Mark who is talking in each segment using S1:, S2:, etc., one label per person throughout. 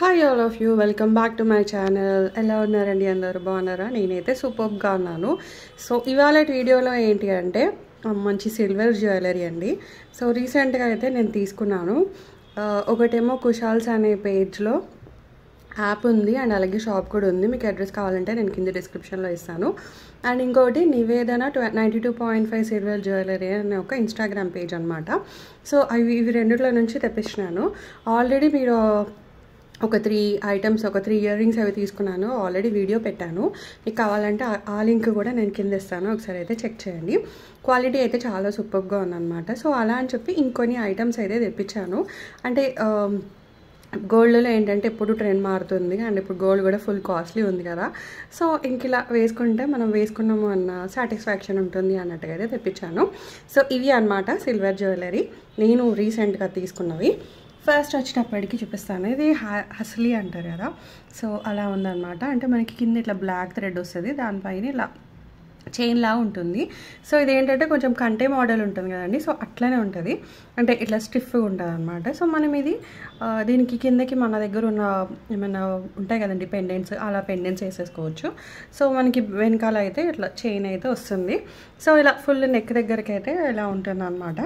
S1: hi all of you welcome back to my channel ఎలా ఉన్నారండి అందరూ బాగున్నారా నేనైతే సూపర్గా ఉన్నాను సో ఇవాళ వీడియోలో ఏంటి అంటే ఆ, మంచి సిల్వర్ జ్యువెలరీ అండి సో రీసెంట్గా అయితే నేను తీసుకున్నాను ఆ, ఒకటేమో కుషాల్స్ అనే పేజ్లో యాప్ ఉంది అండ్ అలాగే షాప్ కూడా ఉంది మీకు అడ్రస్ కావాలంటే నేను కింద డిస్క్రిప్షన్లో ఇస్తాను అండ్ ఇంకోటి నివేదన ట్వ ninety two point five silver jewellery అనే ఒక ఇన్స్టాగ్రామ్ పేజ్ అనమాట సో అవి ఇవి రెండిట్లో నుంచి తెప్పించినాను ఆల్రెడీ మీరు ఒక త్రీ ఐటమ్స్ ఒక త్రీ ఇయర్ రింగ్స్ అవి తీసుకున్నాను ఆల్రెడీ వీడియో పెట్టాను మీకు కావాలంటే ఆ- ఆ లింక్ కూడా నేను కింద ఇస్తాను ఒకసారి అయితే చెక్ చేయండి క్వాలిటీ అయితే చాలా సూపర్గా ఉందన్నమాట సో అలా అని చెప్పి ఇంకొన్ని ఐటమ్స్ అయితే తెప్పించాను అంటే గోల్డ్లో ఏంటంటే ఎప్పుడు ట్రెండ్ మారుతుంది అండ్ ఇప్పుడు గోల్డ్ కూడా ఫుల్ కాస్ట్లీ ఉంది కదా సో ఇంక ఇలా వేసుకుంటే మనం వేసుకున్నాము అన్న సాటిస్ఫాక్షన్ ఉంటుంది అన్నట్టుగా అయితే తెప్పించాను సో ఇవి అన్నమాట సిల్వర్ జ్యువెలరీ నేను రీసెంట్గా తీసుకున్నవి ఫస్ట్ వచ్చేటప్పటికి చూపిస్తాను ఇది హ- హస్లీ అంటారు కదా సో అలా ఉందన్నమాట అంటే మనకి కింద ఇట్లా బ్లాక్ థ్రెడ్ వస్తుంది దానిపైన ఇలా చైన్ లా ఉంటుంది సో ఇది ఏంటంటే కొంచెం కంటే మోడల్ ఉంటుంది కదండి సో అట్లనే ఉంటుంది అంటే ఇట్లా స్టిఫ్గా ఉంటుంది అనమాట సో మనం ఇది ఆ, దీనికి కిందకి మన దగ్గర ఉన్న ఏమైనా ఉంటాయి కదండి పెండెంట్స్ అలా పెండెంట్స్ వేసేసుకోవచ్చు సో మనకి వెనకాల అయితే ఇట్లా చైన్ అయితే వస్తుంది సో ఇలా ఫుల్ నెక్ దగ్గరికి అయితే ఇలా ఉంటుంది అనమాట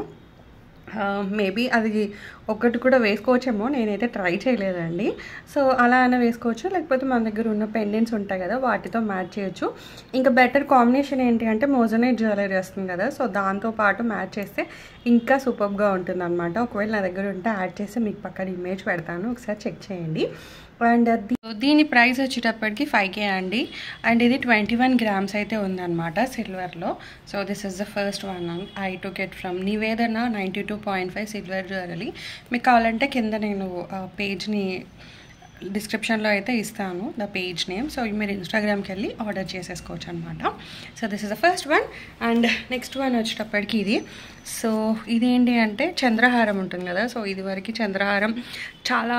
S1: మేబీ అది ఒకటి కూడా వేసుకోవచ్చేమో నేనైతే ట్రై చేయలేదండి సో అలా అయినా వేసుకోవచ్చు లేకపోతే మన దగ్గర ఉన్న పెండెంట్స్ ఉంటాయి కదా వాటితో మ్యాచ్ చేయొచ్చు ఇంకా బెటర్ కాంబినేషన్ ఏంటి అంటే మోజనైట్ జ్యువెలరీ వస్తుంది కదా సో దాంతో పాటు మ్యాచ్ చేస్తే ఇంకా సూపర్గా ఉంటుంది అనమాట ఒకవేళ నా దగ్గర ఉంటే యాడ్ చేసి మీకు పక్కన ఇమేజ్ పెడతాను ఒకసారి చెక్ చేయండి అండ్ దీని ప్రైస్ వచ్చేటప్పటికి ఫైవ్ కే అండి అండ్ ఇది ట్వంటీ వన్ గ్రామ్స్ అయితే ఉందన్నమాట సిల్వర్లో so this is the first one I to get from Nivedana ninety two point five silver jewellery మీకు కావాలంటే కింద నేను పేజ్ని డిస్క్రిప్షన్లో అయితే ఇస్తాను ద పేజ్ నేమ్ సో మీరు ఇన్స్టాగ్రామ్కి వెళ్ళి ఆర్డర్ చేసేసుకోవచ్చు అనమాట so this is the first one and next one వచ్చేటప్పటికి ఇది సో ఇదేంటి అంటే చంద్రహారం ఉంటుంది కదా సో ఇది వరకు చంద్రహారం చాలా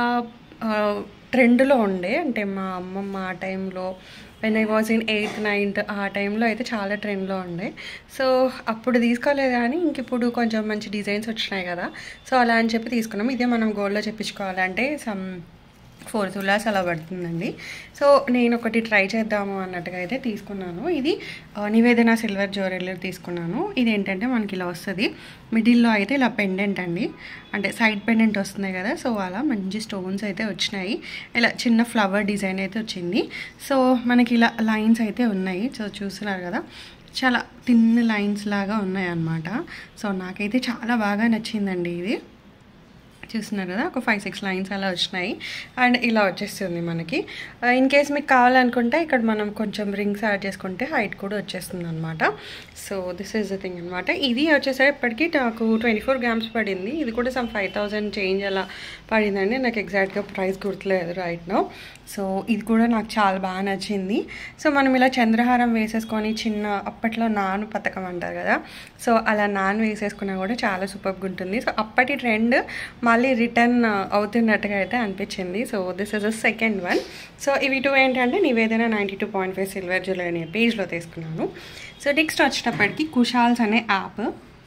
S1: ట్రెండ్లో ఉండే అంటే మా అమ్మమ్మ ఆ టైంలో when I was in eighth ninth ఆ టైంలో అయితే చాలా ట్రెండ్లో ఉండే సో అప్పుడు తీసుకోలేదు కానీ ఇంక ఇప్పుడు కొంచెం మంచి డిజైన్స్ వచ్చినాయి కదా సో అలా అని చెప్పి తీసుకున్నాం ఇదే మనం గోల్డ్లో చెప్పించుకోవాలంటే సమ్ ఫోర్ తులాస్ అలా పడుతుందండి సో నేను ఒకటి ట్రై చేద్దాము అన్నట్టుగా అయితే తీసుకున్నాను ఇది ఆ, నివేదన సిల్వర్ జ్యువెలరీ తీసుకున్నాను ఇది ఏంటంటే మనకి ఇలా వస్తుంది మిడిల్లో అయితే ఇలా పెండెంట్ అండి అంటే సైడ్ పెండెంట్ వస్తున్నాయి కదా సో అలా మంచి స్టోన్స్ అయితే వచ్చినాయి ఇలా చిన్న ఫ్లవర్ డిజైన్ అయితే వచ్చింది సో మనకి ఇలా లైన్స్ అయితే ఉన్నాయి సో చూస్తున్నారు కదా చాలా తిన్ లైన్స్ లాగా ఉన్నాయి అన్నమాట సో నాకైతే చాలా బాగా నచ్చిందండి ఇది చూస్తున్నారు కదా ఒక ఫైవ్ సిక్స్ లైన్స్ అలా వచ్చినాయి అండ్ ఇలా వచ్చేస్తుంది మనకి ఇన్ కేస్ మీకు కావాలనుకుంటే ఇక్కడ మనం కొంచెం రింగ్స్ యాడ్ చేసుకుంటే హైట్ కూడా వచ్చేస్తుంది అనమాట so this is the thing అనమాట ఇది వచ్చేసరికి నాకు ట్వంటీ ఫోర్ గ్రామ్స్ పడింది ఇది కూడా సమ్ ఫైవ్ థౌజండ్ చేంజ్ అలా పడిందండి నాకు ఎగ్జాక్ట్గా ప్రైస్ గుర్తులేదు రైట్ నో సో ఇది కూడా నాకు చాలా బాగా నచ్చింది సో మనం ఇలా చంద్రహారం వేసేసుకొని చిన్న అప్పట్లో నాను పథకం అంటారు కదా సో అలా నాన్ వేసేసుకున్నా కూడా చాలా సూపర్గా ఉంటుంది సో అప్పటి ట్రెండ్ మళ్ళీ రిటర్న్ అవుతున్నట్టుగా అయితే అనిపించింది so this is a second one so ఇవి టూ ఏంటంటే Nivedana ninety two point five silver jewellery అనే పేజ్లో తీసుకున్నాను సో నెక్స్ట్ వచ్చేటప్పటికి కుషాల్స్ అనే యాప్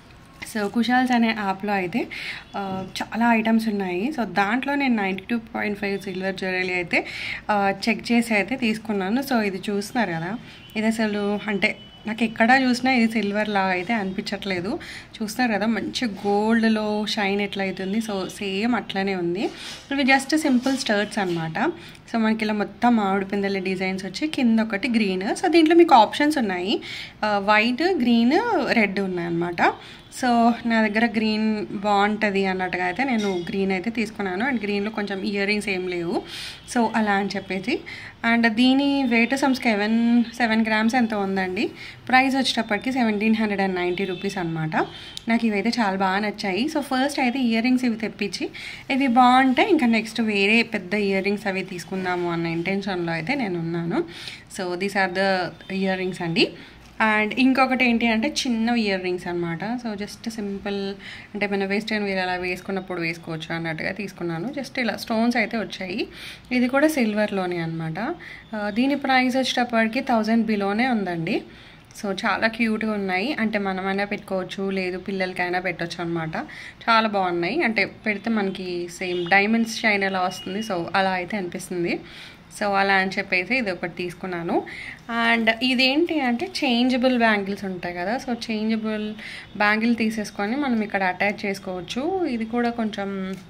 S1: సో కుషాల్స్ అనే యాప్లో అయితే ఆ, చాలా ఐటమ్స్ ఉన్నాయి సో దాంట్లో నేను ninety two point five silver jewellery అయితే చెక్ చేసి అయితే తీసుకున్నాను సో ఇది చూస్తున్నారు కదా ఇది అసలు అంటే నాకు ఎక్కడ చూసినా ఇది సిల్వర్ లా అయితే అనిపించట్లేదు చూస్తున్నారు కదా మంచి గోల్డ్లో షైన్ ఎట్లా అవుతుంది సో సేమ్ అట్లనే ఉంది ఇవి జస్ట్ సింపుల్ స్టర్ట్స్ అనమాట సో మనకి ఇలా మొత్తం మామిడి పిందెల డిజైన్స్ వచ్చి కింద ఒకటి గ్రీన్ సో దీంట్లో మీకు ఆప్షన్స్ ఉన్నాయి వైట్ గ్రీన్ రెడ్ ఉన్నాయి అనమాట సో నా దగ్గర గ్రీన్ బాగుంటుంది అన్నట్టుగా అయితే నేను గ్రీన్ అయితే తీసుకున్నాను అండ్ గ్రీన్లో కొంచెం ఇయర్ రింగ్స్ ఏం లేవు సో అలా అని చెప్పేసి అండ్ దీని weight some seven seven grams ఎంత ఉందండి ప్రైస్ వచ్చేటప్పటికి seventeen hundred and ninety rupees అనమాట నాకు ఇవైతే చాలా బాగా నచ్చాయి సో ఫస్ట్ అయితే ఇయర్ రింగ్స్ ఇవి తెప్పించి ఇవి బాగుంటే ఇంకా నెక్స్ట్ వేరే పెద్ద ఇయర్ రింగ్స్ అవి తీసుకుందాము అన్న ఇంటెన్షన్లో అయితే నేను ఉన్నాను so these are the earrings అండి అండ్ ఇంకొకటి ఏంటి అంటే చిన్న ఇయర్ రింగ్స్ అనమాట సో జస్ట్ సింపుల్ అంటే మన వెస్టర్న్ వేర్ అలా వేసుకున్నప్పుడు వేసుకోవచ్చు అన్నట్టుగా తీసుకున్నాను జస్ట్ ఇలా స్టోన్స్ అయితే వచ్చాయి ఇది కూడా సిల్వర్లోనే అనమాట దీని ప్రైస్ వచ్చేటప్పటికి థౌజండ్ బిలోనే ఉందండి సో చాలా క్యూట్గా ఉన్నాయి అంటే మనమైనా పెట్టుకోవచ్చు లేదు పిల్లలకైనా పెట్టవచ్చు అనమాట చాలా బాగున్నాయి అంటే పెడితే మనకి సేమ్ డైమండ్స్ షైన్ ఎలా వస్తుంది సో అలా అయితే అనిపిస్తుంది సో అలా అని చెప్పేసి ఇది ఒకటి తీసుకున్నాను అండ్ ఇదేంటి అంటే చేంజబుల్ బ్యాంగిల్స్ ఉంటాయి కదా సో చేంజబుల్ బ్యాంగిల్ తీసేసుకొని మనం ఇక్కడ అటాచ్ చేసుకోవచ్చు ఇది కూడా కొంచెం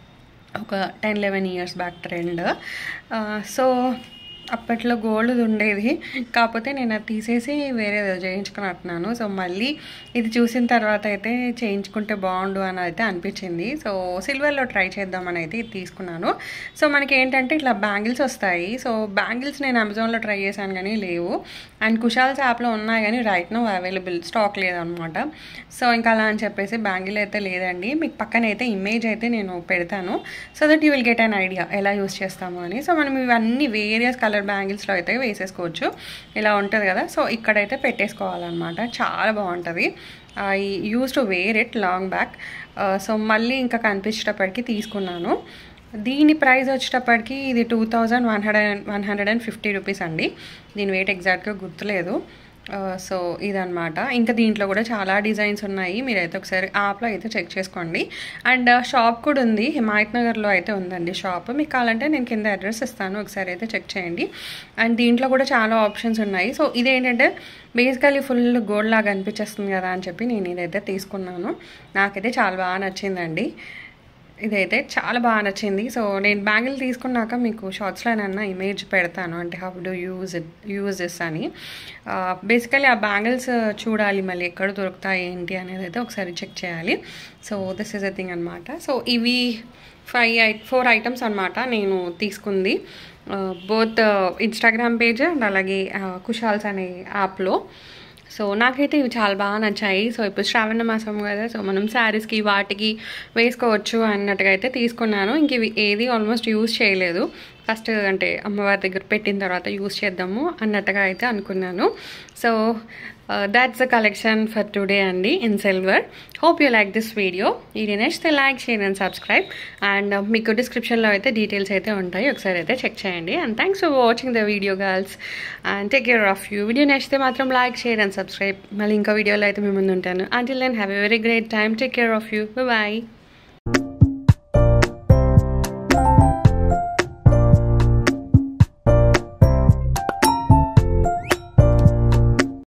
S1: ఒక ten eleven years back trend so అప్పట్లో గోల్డ్ ఉండేది కాకపోతే నేను అది తీసేసి వేరే చేయించుకుని అంటున్నాను సో మళ్ళీ ఇది చూసిన తర్వాత అయితే చేయించుకుంటే బాగుండు అని అయితే అనిపించింది సో సిల్వర్లో ట్రై చేద్దామని అయితే ఇది తీసుకున్నాను సో మనకి ఏంటంటే ఇట్లా బ్యాంగిల్స్ వస్తాయి సో బ్యాంగిల్స్ నేను అమెజాన్లో ట్రై చేశాను కానీ లేవు అండ్ కుషాల్స్ యాప్లో ఉన్నాయి కానీ రైట్ నో అవైలబుల్ స్టాక్ లేదనమాట సో ఇంకా అలా అని చెప్పేసి బ్యాంగిల్ అయితే లేదండి మీకు పక్కన అయితే ఇమేజ్ అయితే నేను పెడతాను so that you will get an idea ఎలా యూస్ చేస్తాము అని సో మనం ఇవన్నీ వేరియస్ కలర్ బ్యాంగిల్స్లో అయితే వేసేసుకోవచ్చు ఇలా ఉంటుంది కదా సో ఇక్కడైతే పెట్టేసుకోవాలన్నమాట చాలా బాగుంటుంది I use to wear it long back so మళ్ళీ ఇంకా కనిపించేటప్పటికి తీసుకున్నాను దీని ప్రైస్ వచ్చేటప్పటికి ఇది two thousand one hundred one hundred and fifty rupees అండి దీని వెయిట్ ఎగ్జాక్ట్గా గుర్తులేదు సో ఇదనమాట ఇంకా దీంట్లో కూడా చాలా డిజైన్స్ ఉన్నాయి మీరైతే ఒకసారి యాప్లో అయితే చెక్ చేసుకోండి అండ్ షాప్ కూడా ఉంది హిమాయత్ నగర్లో అయితే ఉందండి షాప్ మీకు కావాలంటే నేను కింద అడ్రస్ ఇస్తాను ఒకసారి అయితే చెక్ చేయండి అండ్ దీంట్లో కూడా చాలా ఆప్షన్స్ ఉన్నాయి సో ఇదేంటంటే బేసికలీ ఫుల్ గోల్డ్ లాగా అనిపించేస్తుంది కదా అని చెప్పి నేను ఇదైతే తీసుకున్నాను నాకైతే చాలా బాగా నచ్చిందండి ఇదైతే చాలా బాగా నచ్చింది సో నేను బ్యాంగిల్ తీసుకున్నాక మీకు షార్ట్స్లోనన్నా ఇమేజ్ పెడతాను అంటే how do use it use this అని బేసికలీ ఆ బ్యాంగిల్స్ చూడాలి మళ్ళీ ఎక్కడ దొరుకుతాయి ఏంటి అనేది అయితే ఒకసారి చెక్ చేయాలి so this is a thing అనమాట సో ఇవి ఫైవ్ ఐ ఫోర్ ఐటమ్స్ అనమాట నేను తీసుకుంది బోత్ ఇన్స్టాగ్రామ్ పేజ్ అండ్ అలాగే కుషాల్స్ అనే యాప్లో సో నాకైతే ఇవి చాలా బాగా నచ్చాయి సో ఇప్పుడు శ్రావణ మాసం కదా సో మనం శారీస్కి వాటికి వేసుకోవచ్చు అన్నట్టుగా అయితే తీసుకున్నాను ఇంక ఇవి ఏది ఆల్మోస్ట్ యూజ్ చేయలేదు ఫస్ట్ అంటే అమ్మవారి దగ్గర పెట్టిన తర్వాత యూజ్ చేద్దాము అన్నట్టుగా అయితే అనుకున్నాను so that's the collection for today అండి in silver hope you like this video ఇది నచ్చితే like share and subscribe and మీకు డిస్క్రిప్షన్లో అయితే డీటెయిల్స్ అయితే ఉంటాయి ఒకసారి అయితే చెక్ చేయండి and thanks for watching the video girls and take care of you video నచ్చితే మాత్రం లైక్ షేర్ అండ్ సబ్స్క్రైబ్ మళ్ళీ ఇంకో వీడియోలో అయితే మీ ముందు ఉంటాను until then have a very great time take care of you bye